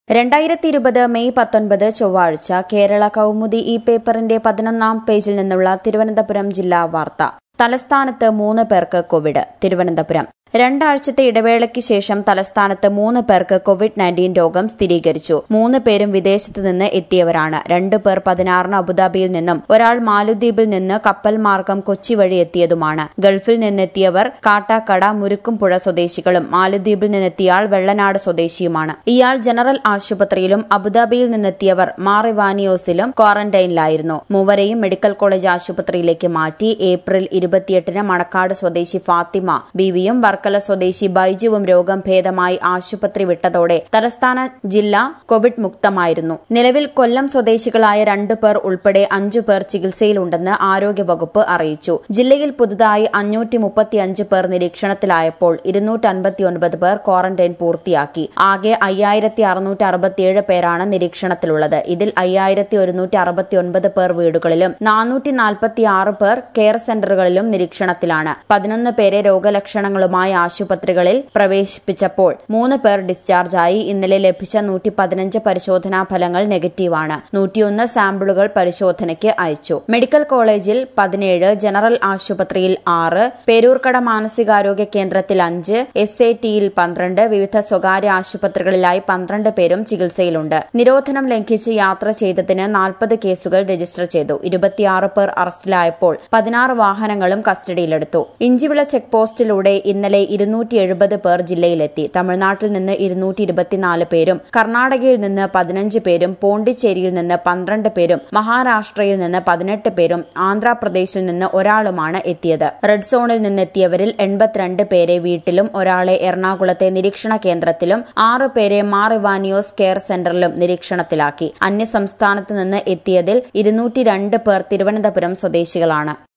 രണ്ടായിരത്തി ഇരുപത് മെയ് പത്തൊൻപത് ചൊവ്വാഴ്ച കേരള കൗമുദി ഈ പേപ്പറിന്റെ പതിനൊന്നാം പേജിൽ നിന്നുള്ള തിരുവനന്തപുരം ജില്ലാ വാർത്ത തലസ്ഥാനത്ത് മൂന്ന് പേർക്ക് കോവിഡ് തിരുവനന്തപുരം രണ്ടാഴ്ചത്തെ ഇടവേളയ്ക്ക് ശേഷം തലസ്ഥാനത്ത് മൂന്ന് പേർക്ക് കോവിഡ് നയൻറ്റീൻ രോഗം സ്ഥിരീകരിച്ചു മൂന്ന് പേരും വിദേശത്ത് നിന്ന് എത്തിയവരാണ് രണ്ടു പേർ പതിനാറിന് അബുദാബിയിൽ നിന്നും ഒരാൾ മാലുദ്വീപിൽ നിന്ന് കപ്പൽ മാർഗം കൊച്ചി വഴി എത്തിയതുമാണ് ഗൾഫിൽ നിന്നെത്തിയവർ കാട്ടാക്കട മുരുക്കുംപുഴ സ്വദേശികളും മാലുദ്വീപിൽ നിന്നെത്തിയ ആൾ വെള്ളനാട് സ്വദേശിയുമാണ് ഇയാൾ ജനറൽ ആശുപത്രിയിലും അബുദാബിയിൽ നിന്നെത്തിയവർ മാറിവാനിയോസിലും ക്വാറന്റൈനിലായിരുന്നു മൂവരെയും മെഡിക്കൽ കോളേജ് ആശുപത്രിയിലേക്ക് മാറ്റി ഏപ്രിൽ ഇരുപത്തിയെട്ടിന് മണക്കാട് സ്വദേശി ഫാത്തിമ ബീവിയും വർക്കല സ്വദേശി ബൈജുവും രോഗം ഭേദമായി ആശുപത്രി വിട്ടതോടെ തലസ്ഥാന ജില്ല കോവിഡ് മുക്തമായിരുന്നു നിലവിൽ കൊല്ലം സ്വദേശികളായ രണ്ടു പേർ ഉൾപ്പെടെ അഞ്ചു പേർ ചികിത്സയിലുണ്ടെന്ന് ആരോഗ്യവകുപ്പ് അറിയിച്ചു ജില്ലയിൽ പുതുതായി അഞ്ഞൂറ്റി മുപ്പത്തിയഞ്ച് പേർ നിരീക്ഷണത്തിലായപ്പോൾ ഇരുന്നൂറ്റൻപത്തിയൊൻപത് പേർ ക്വാറന്റൈൻ പൂർത്തിയാക്കി ആകെ അയ്യായിരത്തി അറുന്നൂറ്റി അറുപത്തിയേഴ് പേരാണ് നിരീക്ഷണത്തിലുള്ളത് ഇതിൽ അയ്യായിരത്തി ഒരുന്നൂറ്റി അറുപത്തിയൊൻപത് പേർ വീടുകളിലും നാനൂറ്റി നാൽപ്പത്തി ആറ് പേർ കെയർ സെന്ററുകളിലും നിരീക്ഷണത്തിലാണ് പതിനൊന്ന് പേരെ രോഗലക്ഷണങ്ങളുമായി ആശുപത്രികളിൽ പ്രവേശിപ്പിച്ചപ്പോൾ മൂന്ന് പേർ ഡിസ്ചാർജായി ഇന്നലെ ലഭിച്ച നൂറ്റി പതിനഞ്ച് പരിശോധനാ ഫലങ്ങൾ നെഗറ്റീവാണ് നൂറ്റിയൊന്ന് സാമ്പിളുകൾ പരിശോധനയ്ക്ക് അയച്ചു മെഡിക്കൽ കോളേജിൽ പതിനേഴ് ജനറൽ ആശുപത്രിയിൽ ആറ് പേരൂർക്കട മാനസികാരോഗ്യ കേന്ദ്രത്തിൽ അഞ്ച് എസ് എ ടിയിൽ പന്ത്രണ്ട് വിവിധ സ്വകാര്യ ആശുപത്രികളിലായി പന്ത്രണ്ട് പേരും ചികിത്സയിലുണ്ട് നിരോധനം ലംഘിച്ച് യാത്ര ചെയ്തതിന് നാൽപ്പത് കേസുകൾ രജിസ്റ്റർ ചെയ്തു ഇരുപത്തിയാറ് പേർ അറസ്റ്റിലായപ്പോൾ പതിനാറ് വാഹനങ്ങളും കസ്റ്റഡിയിലെടുത്തു ഇഞ്ചിവിള ചെക്ക് പോസ്റ്റിലൂടെ ഇന്നലെ ഇരുന്നൂറ്റി എഴുപത് പേർ ജില്ലയിലെത്തി തമിഴ്നാട്ടിൽ നിന്ന് ഇരുന്നൂറ്റി ഇരുപത്തിനാല് പേരും കർണാടകയിൽ നിന്ന് പതിനഞ്ച് പേരും പോണ്ടിച്ചേരിയിൽ നിന്ന് പന്ത്രണ്ട് പേരും മഹാരാഷ്ട്രയിൽ നിന്ന് പതിനെട്ട് പേരും ആന്ധ്രാപ്രദേശിൽ നിന്ന് ഒരാളുമാണ് എത്തിയത് റെഡ് സോണിൽ നിന്നെത്തിയവരിൽ എൺപത്തിരണ്ട് പേരെ വീട്ടിലും ഒരാളെ എറണാകുളത്തെ നിരീക്ഷണ കേന്ദ്രത്തിലും ആറ് പേരെ മാറിവാനിയോസ് കെയർ സെന്ററിലും നിരീക്ഷണത്തിലാക്കി അന്യസംസ്ഥാനത്ത് നിന്ന് എത്തിയതിൽ ഇരുന്നൂറ്റി രണ്ട് പേർ തിരുവനന്തപുരം സ്വദേശികളാണ്